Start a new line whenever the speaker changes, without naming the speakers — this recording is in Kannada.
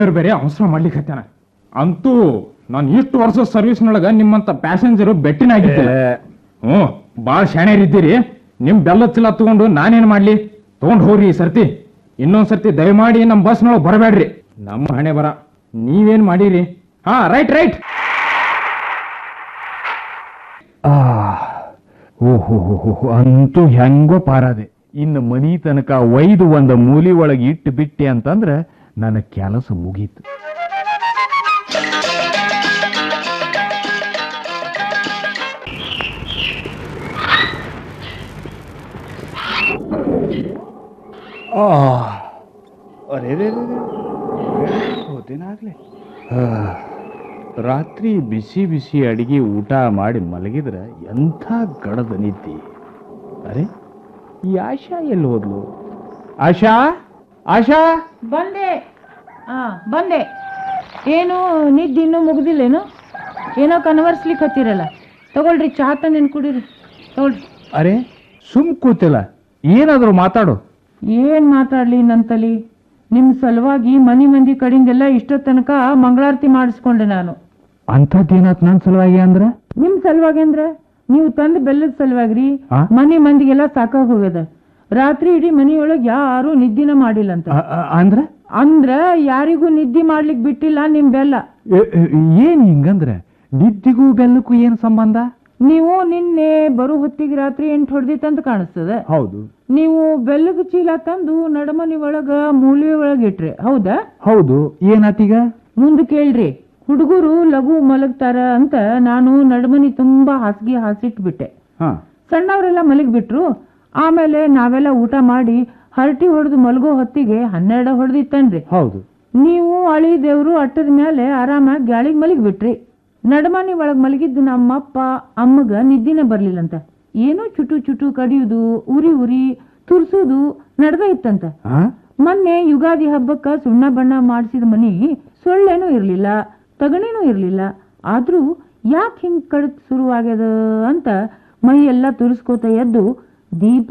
ಬೇರೆ ಬೇರೆ ಅವಸರ ಮಾಡ್ಲಿಕ್ಕೆ ಹತ್ತಾನ ಅಂತೂ ನಾನು ಇಷ್ಟು ವರ್ಷ ಸರ್ವಿಸ್ನೊಳಗ ನಿಮ್ಮಂತ ಪ್ಯಾಸೆಂಜರ್ ಬೆಟ್ಟಿನಾಗಿದ್ದಿಲ್ಲ ಹ್ಞೂ ಭಾಳ ಶಾಣ್ಯರಿದ್ದೀರಿ ನಿಮ್ ಬೆಲ್ಲ ಚೀಲ ತಗೊಂಡು ನಾನೇನ್ ಮಾಡ್ಲಿ ತಗೊಂಡ್ ಹೋಗ್ರಿ ಈ ಸರ್ತಿ ಇನ್ನೊಂದ್ ಸರ್ತಿ ದಯಮಾಡಿ ನಮ್ಮ ಬಸ್ನೊಳಗೆ ಬರಬೇಡ್ರಿ ನಮ್ಮ ಹಣೆ ಬರ ನೀವೇನ್ ಮಾಡೀರಿ ಹಾ ರೈಟ್ ರೈಟ್
ಓಹೋ ಅಂತೂ ಹೆಂಗೋ ಪಾರಾದೆ ಇನ್ನು ಮನಿ ತನಕ ಒಯ್ದು ಒಂದು ಮೂಲಿ ಒಳಗೆ ಇಟ್ಟು ಬಿಟ್ಟೆ ಅಂತಂದ್ರೆ ನನ್ನ ಕೆಲಸ ಮುಗೀತು ಅರೆ ಹೋತೇನಾಗ್ಲೆ ರಾತ್ರಿ ಬಿಸಿ ಬಿಸಿ ಅಡಿಗೆ ಊಟ ಮಾಡಿ ಮಲಗಿದ್ರೆ ಎಂಥ ಗಡದ ನಿದ್ದೆ ಅರೆ ಈ ಆಶಾ ಎಲ್ಲಿ ಹೋದ್ಲು ಆಶಾ ಆಶಾ
ಬಂದೆ ಆ ಬಂದೆ ಏನು ನಿದ್ದೆ ಇನ್ನೂ ಮುಗ್ದಿಲ್ಲೇನು ಏನೋ ಕನ್ವರ್ಸ್ಲಿಕ್ಕೆ ಹತ್ತಿರಲ್ಲ ತಗೊಳ್ರಿ ಚಹಾ ತಂದೇನು ಕುಡೀರಿ ತಗೊಳ್ರಿ
ಅರೆ ಸುಮ್ ಕೂತಿಲ್ಲ ಏನಾದರೂ ಮಾತಾಡು
ಏನ್ ಮಾತಾಡ್ಲಿ ನನ್ನ ತಲಿ ನಿಮ್ ಸಲುವಾಗಿ ಮನಿ ಮಂದಿ ಕಡೆಯಿಂದೆಲ್ಲ ಇಷ್ಟೋ ತನಕ ಮಂಗಳಾರತಿ ಮಾಡಿಸ್ಕೊಂಡೆ ನಾನು
ಅಂಥದ್ದೇನಾತ್ ನನ್ನ ಸಲುವಾಗಿ ಅಂದ್ರೆ
ನಿಮ್ ಸಲುವಾಗಿ ಅಂದ್ರೆ ನೀವು ತಂದ ಬೆಲ್ಲದ ಸಲುವಾಗ್ರಿ
ಆ?
ಮನಿ ಮಂದಿಗೆಲ್ಲ ಸಾಕಾಗ್ ಹೋಗ್ಯದ ರಾತ್ರಿ ಇಡೀ ಮನಿಯೊಳಗ್ ಯಾರು ನಿದ್ದಿನ ಮಾಡಿಲ್ಲ ಅಂತ
ಅ- ಅ- ಅಂದ್ರೆ
ಅಂದ್ರ ಯಾರಿಗೂ ನಿದ್ದಿ ಮಾಡ್ಲಿಕ್ ಬಿಟ್ಟಿಲ್ಲ ನಿಮ್ ಬೆಲ್ಲ
ಎ- ಎ- ಏನ್ ಹಿಂಗಂದ್ರೆ ನಿದ್ದಿಗೂ ಬೆಲ್ಲಕ್ಕೂ ಏನ್ ಸಂಬಂಧ
ನೀವು ನಿನ್ನೆ ಬರೋ ಹೊತ್ತಿಗೆ ರಾತ್ರಿ ಎಂಟು ಹೊಡೆದಿತ್ತಂತ ಕಾಣಿಸ್ತದೆ
ಹೌದು
ನೀವು ಬೆಲ್ಲದ ಚೀಲ ತಂದು ನಡಮನಿ ಒಳಗ ಮೂಲೆ ಒಳಗ ಇಟ್ರಿ ಹೌದಾ
ಹೌದು ಏನಾತೀಗ
ಮುಂದೆ ಕೇಳ್ರಿ ಹುಡುಗರು ಲಘು ಮಲಗ್ತಾರ ಅಂತ ನಾನು ನಡಮನಿ ತುಂಬಾ ಹಾಸಿಗೆ ಹಾಸಿಟ್ಬಿಟ್ಟೆ
ಹಾ
ಸಣ್ಣವರೆಲ್ಲ ಮಲಗಿಬಿಟ್ರು ಆಮೇಲೆ ನಾವೆಲ್ಲ ಊಟ ಮಾಡಿ ಹರಟಿ ಹೊಡೆದು ಮಲಗೋ ಹೊತ್ತಿಗೆ ಹನ್ನೆರಡು ಹೊಡೆದಿತ್ತನ್ರಿ
ಹೌದು
ನೀವು ಅಳಿ ದೇವ್ರು ಅಟ್ಟದ ಮೇಲೆ ಆರಾಮಾಗಿ ಗಾಳಿಗೆ ಮಲಗಿಬಿಟ್ರಿ ನಡಮನಿ ಒಳಗ್ ಮಲಗಿದ್ದು ನಮ್ಮಪ್ಪ ಅಮ್ಮಗ ನಿದ್ದಿನೇ ಬರ್ಲಿಲ್ಲಂತ ಏನೋ ಚುಟು ಚುಟು ಕಡಿಯುದು ಉರಿ ಉರಿ ತುರ್ಸುದು ನಡ್ದ ಇತ್ತಂತ
ಹಾ
ಮೊನ್ನೆ ಯುಗಾದಿ ಹಬ್ಬಕ್ಕ ಸುಣ್ಣ ಬಣ್ಣ ಮಾಡಿಸಿದ ಮನಿ ಸೊಳ್ಳೆನೂ ಇರ್ಲಿಲ್ಲ ತಗಣಿನೂ ಇರ್ಲಿಲ್ಲ ಆದ್ರೂ ಯಾಕೆ ಹಿಂಗ್ ಕಡತ್ ಶುರುವಾಗ್ಯದ ಅಂತ ಮೈ ಎಲ್ಲ ತುರಿಸ್ಕೋತ ಎದ್ದು ದೀಪ